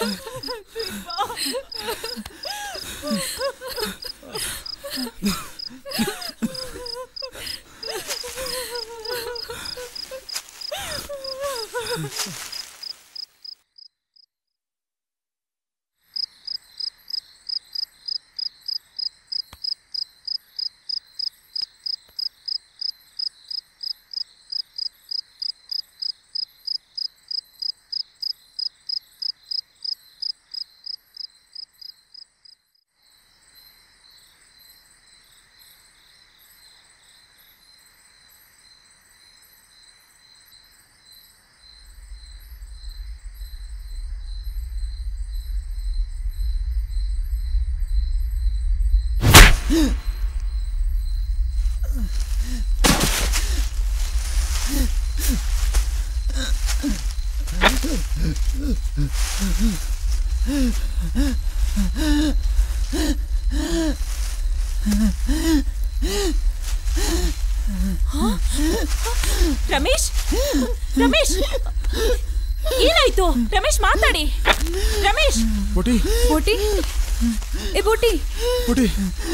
ರಮೇಶ್ ರಮೇಶ್ ಏನಾಯ್ತು ರಮೇಶ್ ಮಾತಾಡಿ ರಮೇಶ್ ಬೋಟಿ ಬೋಟಿ ಏ ಬೋಟಿ ಬೋಟಿ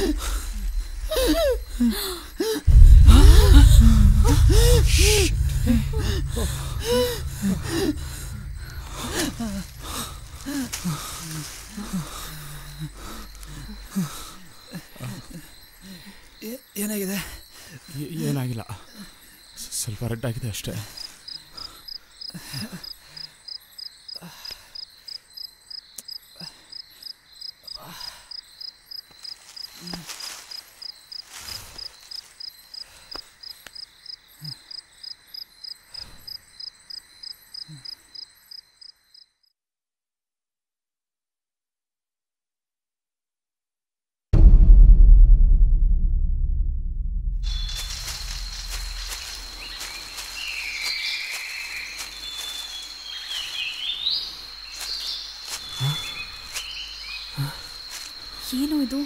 ಏನಾಗಿದೆ ಏ- ಏನಾಗಿಲ್ಲ ಸ್- ಸ್ವಲ್ಪ ರೆಡ್ ಆಗಿದೆ ಅಷ್ಟೇ ಏನು ಇದು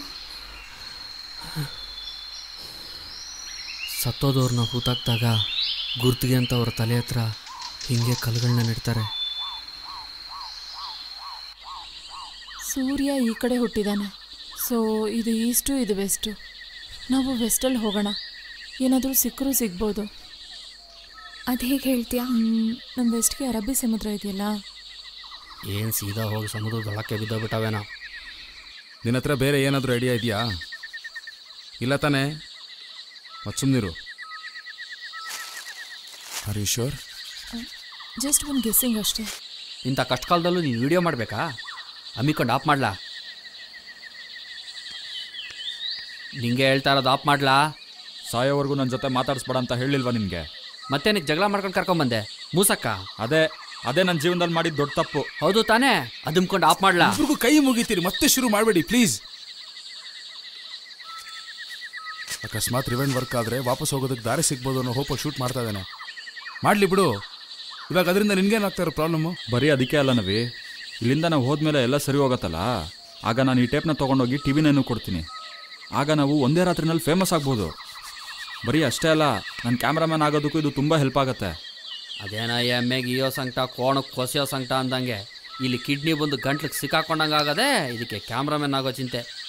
ಸತ್ತೋದವ್ರನ್ನ ಹೂತಾಕ್ದಾಗ ಗುರ್ತಿಗೆ ಅಂತ ಅವ್ರ ತಲೆ ಹತ್ರ ಹಿಂಗೆ ಕಲ್ಗಳನ್ನ ನೆಡ್ತಾರೆ ಸೂರ್ಯ ಈ ಕಡೆ ಹುಟ್ಟಿದಾನೆ ಸೊ ಇದು ಈಸ್ಟು ಇದು ವೆಸ್ಟು ನಾವು ವೆಸ್ಟಲ್ಲಿ ಹೋಗೋಣ ಏನಾದರೂ ಸಿಕ್ಕರೂ ಸಿಗ್ಬೋದು ಅದು ಹೇಗೆ ಹೇಳ್ತೀಯಾ ನಮ್ಮ ವೆಸ್ಟ್ಗೆ ಅರಬ್ಬಿ ಸಮುದ್ರ ಇದೆಯಲ್ಲ ಏನು ಸೀದಾ ಹೋಗಿ ಸಮುದ್ರದ ಒಳಕ್ಕೆ ಬಿದ್ದೋಗ್ಬಿಟ್ಟವೇನೋ ನಿನ್ನ ಹತ್ರ ಬೇರೆ ಏನಾದರೂ ಐಡಿಯಾ ಇದೆಯಾ ಇಲ್ಲ ತಾನೇ ಮತ್ತು ಸುಮ್ಮನಿರು ಆರ್ ಯು ಶೋರ್ ಜಸ್ಟ್ ಒಂದು ಗೆಸ್ಸಿಂಗ್ ಅಷ್ಟೇ ಇಂಥ ಕಷ್ಟ ಕಾಲದಲ್ಲೂ ನೀನು ವಿಡಿಯೋ ಮಾಡಬೇಕಾ ಅಮ್ಮಿಕೊಂಡು ಆಫ್ ಮಾಡ್ಲಾ ನಿಂಗೆ ಹೇಳ್ತಾ ಇರೋದು ಆಫ್ ಮಾಡ್ಲಾ ಸಾಯೋವರೆಗೂ ನನ್ನ ಜೊತೆ ಮಾತಾಡಿಸ್ಬೇಡ ಅಂತ ಹೇಳಿಲ್ವಾ ನಿನಗೆ ಮತ್ತೆ ನಿಕ್ ಜಗಳ ಮಾಡ್ಕೊಂಡು ಕರ್ಕೊಂಬಂದೆ ಮೂಸಕ್ಕ ಅದೇ ಅದೇ ನನ್ನ ಜೀವನದಲ್ಲಿ ಮಾಡಿದ ದೊಡ್ಡ ತಪ್ಪು ಹೌದು ತಾನೇ ಅದುಮ್ಕೊಂಡು ಆಫ್ ಮಾಡ್ಲಾ ಇಬ್ರಿಗೂ ಕೈ ಮುಗಿತೀರಿ ಮತ್ತೆ ಶುರು ಮಾಡಬೇಡಿ ಪ್ಲೀಸ್ ಅಕಸ್ಮಾತ್ ರಿವೆಂಡ್ ವರ್ಕ್ ಆದರೆ ವಾಪಸ್ ಹೋಗೋದಕ್ಕೆ ದಾರಿ ಸಿಗ್ಬೋದು ಅನ್ನೋ ಹೋಪಲ್ಲಿ ಶೂಟ್ ಮಾಡ್ತಾ ಇದ್ದಾನೆ ಮಾಡಲಿ ಬಿಡು ಇವಾಗ ಅದರಿಂದ ನಿನ್ಗೇನಾಗ್ತಾ ಇರೋ ಪ್ರಾಬ್ಲಮ್ಮು ಬರೀ ಅದಕ್ಕೆ ಅಲ್ಲ ನವಿ ಇಲ್ಲಿಂದ ನಾವು ಹೋದ್ಮೇಲೆ ಎಲ್ಲ ಸರಿ ಹೋಗತ್ತಲ್ಲ ಆಗ ನಾನು ಈ ಟೇಪ್ನ ತೊಗೊಂಡೋಗಿ ಟಿ ವಿನೂ ಕೊಡ್ತೀನಿ ಆಗ ನಾವು ಒಂದೇ ರಾತ್ರಿನಲ್ಲಿ ಫೇಮಸ್ ಆಗ್ಬೋದು ಬರೀ ಅಷ್ಟೇ ಅಲ್ಲ ನನ್ನ ಕ್ಯಾಮ್ರಾಮನ್ ಆಗೋದಕ್ಕೂ ಇದು ತುಂಬ ಹೆಲ್ಪ್ ಆಗುತ್ತೆ ಅದೇನ ಎಮ್ಮೆಗೆ ಇಯೋ ಸಂಕಟ ಕೋಣಕ್ಕೆ ಕೊಸಿಯೋ ಸಂಕಟ ಅಂದಂಗೆ ಇಲ್ಲಿ ಕಿಡ್ನಿ ಬಂದು ಗಂಟ್ಲಿಗೆ ಸಿಕ್ಕಾಕೊಂಡಂಗೆ ಆಗದೆ ಇದಕ್ಕೆ ಕ್ಯಾಮ್ರಾಮನ್ ಆಗೋ ಚಿಂತೆ